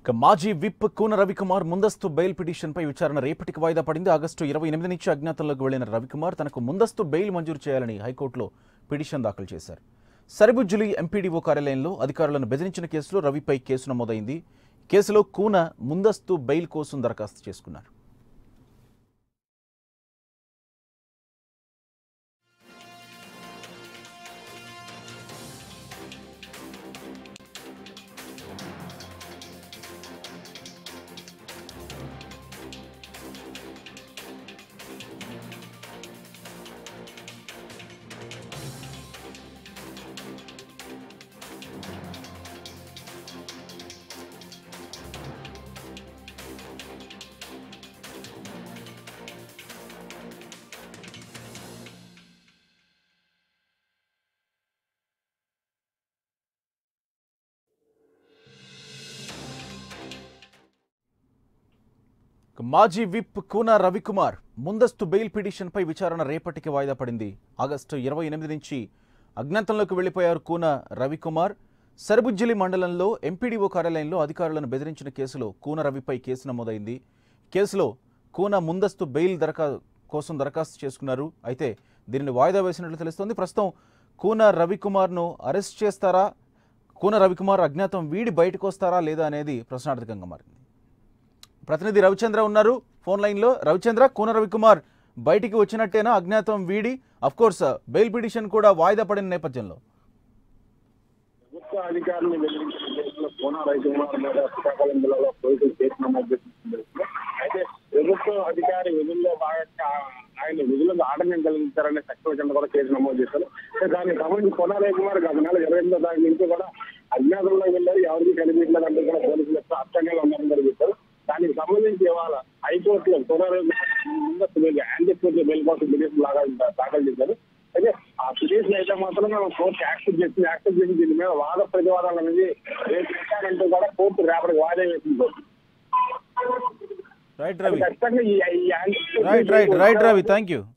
ఇక మాజీ విప్ కూన రవికుమార్ ముందస్తు బెయిల్ పిటిషన్పై విచారణ రేపటికి వాయిదా పడింది ఆగస్టు ఇరవై ఎనిమిది నుంచి అజ్ఞాతంలోకి వెళ్లిన రవికుమార్ తనకు ముందస్తు బెయిల్ మంజూరు చేయాలని హైకోర్టులో పిటిషన్ దాఖలు చేశారు సరిబుజ్జులి ఎంపీడీఓ కార్యాలయంలో అధికారులను బెదిరించిన కేసులో రవిపై కేసు నమోదైంది కేసులో కూన ముందస్తు బెయిల్ కోసం దరఖాస్తు చేసుకున్నారు ఇక మాజీ విప్ కూన రవికుమార్ ముందస్తు బెయిల్ పిటిషన్పై విచారణ రేపటికి వాయిదా పడింది ఆగస్టు ఇరవై ఎనిమిది నుంచి అజ్ఞాతంలోకి వెళ్లిపోయారు కూన రవికుమార్ సరబుజ్జిలి మండలంలో ఎంపీడీఓ కార్యాలయంలో అధికారులను బెదిరించిన కేసులో కూన రవిపై కేసు నమోదైంది కేసులో కూన ముందస్తు బెయిల్ దరఖా కోసం దరఖాస్తు చేసుకున్నారు అయితే దీనిని వాయిదా వేసినట్లు తెలుస్తోంది ప్రస్తుతం కూన రవికుమార్ను అరెస్ట్ చేస్తారా కూన రవికుమార్ అజ్ఞాతం వీడి బయటకు వస్తారా లేదా అనేది ప్రశ్నార్థకంగా మారింది ప్రతినిధి రవిచంద్ర ఉన్నారు ఫోన్ లైన్లో రవిచంద్ర కూన రవికుమార్ బయటికి వచ్చినట్టేనా అజ్ఞాతం వీడి అఫ్ కోర్స్ బెయిల్ పిటిషన్ కూడా వాయిదా పడిన నేపథ్యంలో ప్రభుత్వ అధికారులను బెదిరించిన కేసులో కోన రైతుకుమార్ మీద శ్రీకాకుళం జిల్లాలో పోలీసులు కేసు నమోదు చేసిన అయితే ప్రభుత్వ అధికారి విధుల్లో భాగంగా ఆయన విధులకు ఆటంకం కలిగించారనే సెక్షన్ కింద కూడా కేసు నమోదు చేశారు అయితే దానికి సంబంధించి కోన రైతుకుమార్ గత నెల ఇరవై ఎనిమిదో తారీఖు నుంచి కూడా అజ్ఞాతంలో వెళ్ళారు ఎవరికి కనిపించలేదంటే కూడా పోలీసులు యొక్క అర్థంగా ఉన్నారని కూడా చెప్పారు దానికి సంబంధించి ఇవాళ హైకోర్టులో కోన రైతుకుమార్ ముందస్తు బెయిల్ యాంటిసిపేటరీ బెయిల్ కోసం పిటిషన్ లాగా దాఖలు చేశారు అయితే ఆ పిటిషన్ అయితే మాత్రం మనం కోర్టు యాక్సెప్ట్ చేసింది యాక్సెప్ట్ చేసి దీని మీద వాద ప్రతివాదాలు అనేది రేపు పెట్టాలంటూ కూడా కోర్టు రేపటికి వాయిదా వేసింది రైట్ రవి ఖచ్చితంగా ఈ ఈ anticipatory right right right Ravi thank you